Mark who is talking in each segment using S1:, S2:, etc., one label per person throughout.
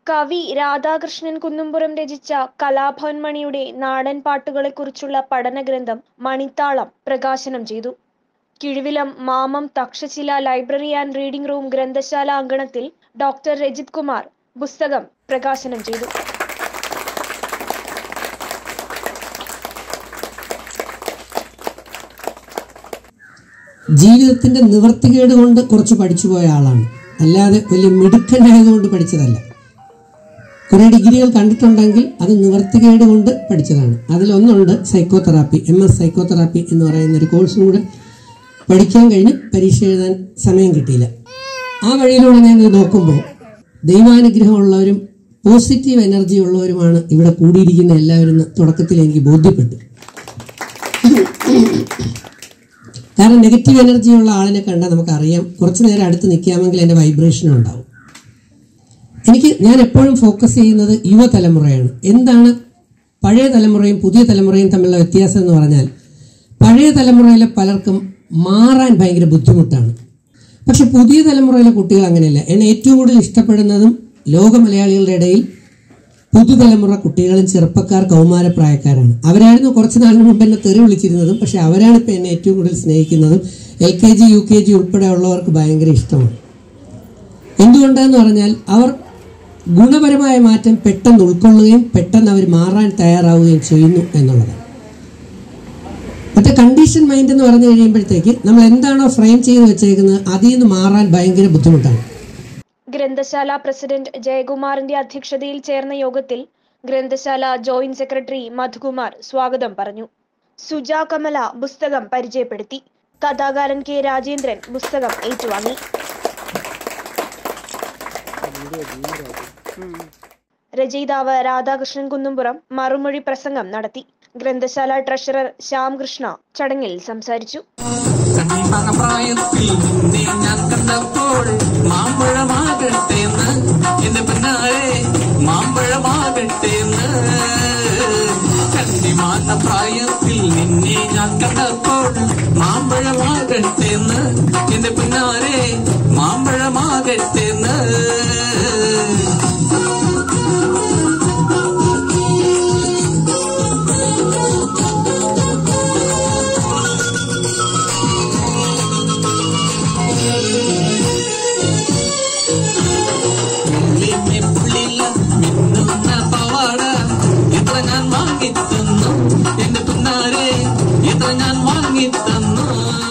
S1: കവി രാധാകൃഷ്ണൻ കുന്നുംപുറം രചിച്ച കലാഭവൻ മണിയുടെ നാടൻ പാട്ടുകളെക്കുറിച്ചുള്ള പഠനഗ്രന്ഥം മണിത്താളം പ്രകാശനം ചെയ്തു Kizhuvilam Mamam Takshashila library and reading room ഗ്രന്ഥശാല അങ്കണത്തിൽ ഡോക്ടർ രജിത് കുമാർ പുസ്തകം പ്രകാശനം ചെയ്തു
S2: ജീവിതത്തിന്റെ നിവർത്തികേട് കൊണ്ട് കുറച്ച് പഠിച്ചു പോയ ആളാണ് അല്ലാതെ വലിയ മിടുക്കനായതുകൊണ്ട് പഠിച്ചതല്ല കുറെ ഡിഗ്രികൾ കണ്ടിട്ടുണ്ടെങ്കിൽ അത് നിവർത്തികേട് കൊണ്ട് പഠിച്ചതാണ് അതിലൊന്നുണ്ട് സൈക്കോതെറാപ്പി എം എസ് സൈക്കോതെറാപ്പി എന്ന് പറയുന്ന ഒരു കോഴ്സും കൂടെ പഠിക്കാൻ കഴിഞ്ഞ് പരീക്ഷ എഴുതാൻ സമയം കിട്ടിയില്ല ആ വഴിയിലൂടെ ഞാൻ ഇത് നോക്കുമ്പോൾ ദൈവാനുഗ്രഹമുള്ളവരും പോസിറ്റീവ് എനർജി ഉള്ളവരുമാണ് ഇവിടെ കൂടിയിരിക്കുന്ന എല്ലാവരും എന്ന് തുടക്കത്തിൽ എനിക്ക് ബോധ്യപ്പെട്ടു കാരണം നെഗറ്റീവ് എനർജി ഉള്ള ആളിനെ കണ്ടാൽ നമുക്കറിയാം കുറച്ചു നേരം അടുത്ത് നിൽക്കാമെങ്കിൽ എൻ്റെ വൈബ്രേഷൻ ഉണ്ടാവും എനിക്ക് ഞാൻ എപ്പോഴും ഫോക്കസ് ചെയ്യുന്നത് യുവതലമുറയാണ് എന്താണ് പഴയ തലമുറയും പുതിയ തലമുറയും തമ്മിലുള്ള വ്യത്യാസം എന്ന് പറഞ്ഞാൽ പഴയ തലമുറയിലെ പലർക്കും മാറാൻ ഭയങ്കര ബുദ്ധിമുട്ടാണ് പക്ഷെ പുതിയ തലമുറയിലെ കുട്ടികൾ അങ്ങനെയല്ല എന്നെ ഏറ്റവും കൂടുതൽ ഇഷ്ടപ്പെടുന്നതും ലോക മലയാളികളുടെ ഇടയിൽ പുതുതലമുറ കുട്ടികളും ചെറുപ്പക്കാർ കൗമാരപ്രായക്കാരാണ് അവരായിരുന്നു കുറച്ച് നാളിന് മുമ്പ് എന്നെ തെറി വിളിച്ചിരുന്നതും പക്ഷെ അവരാണ് ഇപ്പം എന്നെ ഏറ്റവും കൂടുതൽ സ്നേഹിക്കുന്നതും L K G U K G ഉൾപ്പെടെ ഉള്ളവർക്ക് ഭയങ്കര ഇഷ്ടമാണ് എന്തുകൊണ്ടെന്ന് പറഞ്ഞാൽ അവർ ഗുണപരമായ മാറ്റം പെട്ടെന്ന് ഉൾക്കൊള്ളുകയും പെട്ടെന്ന് അവർ മാറാൻ തയ്യാറാവുകയും ചെയ്യുന്നു എന്നുള്ളതാണ് മറ്റേ കണ്ടീഷൻ മൈൻഡ് എന്ന് പറഞ്ഞു കഴിയുമ്പോഴത്തേക്ക് നമ്മൾ എന്താണോ ഫ്രെയിം ചെയ്ത് വെച്ചേക്കുന്നത് അതിൽ നിന്ന് മാറാൻ ഭയങ്കര ബുദ്ധിമുട്ടാണ്
S1: ഗ്രന്ഥശാല പ്രസിഡന്റ് ജയകുമാറിന്റെ അധ്യക്ഷതയിൽ ചേർന്ന യോഗത്തിൽ ഗ്രന്ഥശാല ജോയിന്റ് സെക്രട്ടറി മധുകുമാർ സ്വാഗതം പറഞ്ഞു സുജ കമല പുസ്തകം പരിചയപ്പെടുത്തി കഥാകാരൻ കെ രാജേന്ദ്രൻ പുസ്തകം ഏറ്റുവാങ്ങി രചയിതാവ് രാധാകൃഷ്ണൻ കുന്നുംപുറം മറുമൊഴി പ്രസംഗം നടത്തി ഗ്രന്ഥശാല ട്രഷറർ ശ്യാംകൃഷ്ണ ചടങ്ങിൽ സംസാരിച്ചു
S3: കണ്ണിമാങ്ങ പ്രായത്തിൽ നിന്നെ ഞാൻ കണ്ടപ്പോൾ മാമ്പഴമാകട്ടെ എന്ന് എന്റെ പിന്നാലെ മാമ്പഴമാകട്ടെ എന്ന് കണ്ണിമാങ്ങ പ്രായത്തിൽ നിന്നെ ഞാൻ കണ്ടപ്പോൾ മാമ്പഴമാകട്ടെ എന്ന് എന്റെ പിന്നാലെ മാമ്പഴമാകട്ടെ എന്ന് പുള്ളിഞ്ഞ പുള്ളില്ല മിന്നുന്ന പവാട ഇത്ര ഞാൻ വാങ്ങിത്തന്നു എന്റെ പിന്നാലെ ഇത്ര ഞാൻ വാങ്ങിത്തന്നു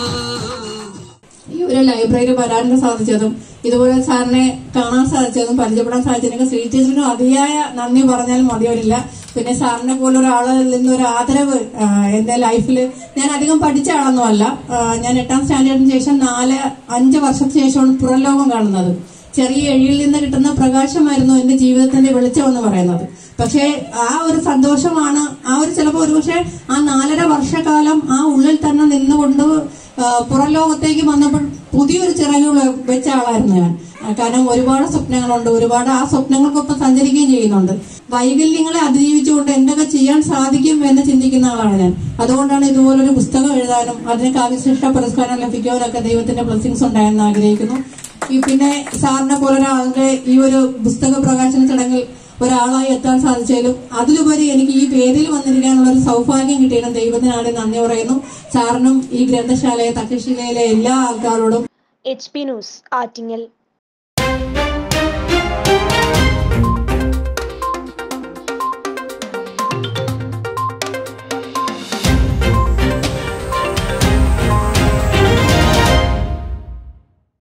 S4: ഈ ഒരു ലൈബ്രറിയിൽ വരാനും സാധിച്ചതും ഇതുപോലെ സാറിനെ കാണാൻ സാധിച്ചതും പരിചയപ്പെടാൻ സാധിച്ചതിനൊക്കെ ശ്രീ ചേച്ചിനും അതിയായ നന്ദി പറഞ്ഞാൽ മതിവരില്ല പിന്നെ സാറിനെ പോലെ ഒരാളിൽ നിന്ന് ഒരു ആദരവ് ആ, എന്റെ ലൈഫിൽ ഞാൻ അധികം പഠിച്ച ആളൊന്നുമല്ല ആ, ഞാൻ എട്ടാം സ്റ്റാൻഡേർഡിന് ശേഷം നാല് അഞ്ച് വർഷത്തിന് ശേഷമാണ് പുറം ലോകം കാണുന്നത് ചെറിയ എഴിയിൽ നിന്ന് കിട്ടുന്ന പ്രകാശമായിരുന്നു എന്റെ ജീവിതത്തിന്റെ വെളിച്ചം എന്ന് പറയുന്നത് പക്ഷേ ആ ഒരു സന്തോഷമാണ് ആ ഒരു ചിലപ്പോൾ ഒരുപക്ഷെ ആ നാലര വർഷക്കാലം ആ ഉള്ളിൽ തന്നെ നിന്നുകൊണ്ട് ആ, പുറം ലോകത്തേക്ക് വന്നപ്പോൾ പുതിയൊരു ചിറകുകൾ വെച്ച ആളായിരുന്നു ഞാൻ ആ, കാരണം ഒരുപാട് സ്വപ്നങ്ങളുണ്ട് ഒരുപാട് ആ സ്വപ്നങ്ങൾക്കൊപ്പം സഞ്ചരിക്കുകയും ചെയ്യുന്നുണ്ട് വൈകല്യങ്ങളെ അതിജീവിച്ചുകൊണ്ട് എന്തൊക്കെ ചെയ്യാൻ സാധിക്കും എന്ന് ചിന്തിക്കുന്ന ആളാണ് ഞാൻ അതുകൊണ്ടാണ് ഇതുപോലൊരു പുസ്തകം എഴുതാനും അതിന് കാവ്യശ്രേഷ്ഠ പുരസ്കാരം ലഭിക്കാനൊക്കെ ദൈവത്തിന്റെ ബ്ലെസ്സിങ്സ് ഉണ്ടായെന്ന് ആഗ്രഹിക്കുന്നു ഈ പിന്നെ സാറിനെ പോലെ ഒരാളുടെ ഈ ഒരു പുസ്തക പ്രകാശന ചടങ്ങിൽ ഒരാളായി എത്താൻ സാധിച്ചാലും അതിലുപരി എനിക്ക് ഈ വേദിയിൽ വന്നിരിക്കാനുള്ള ഒരു സൗഭാഗ്യം കിട്ടിയതിനും ദൈവത്തിനാണ് നന്ദി പറയുന്നു സാറിനും ഈ ഗ്രന്ഥശാലയെ തക്ഷശിലയിലെ എല്ലാ ആൾക്കാരോടും
S1: എച്ച് പി ന്യൂസ് ആറ്റിങ്ങൽ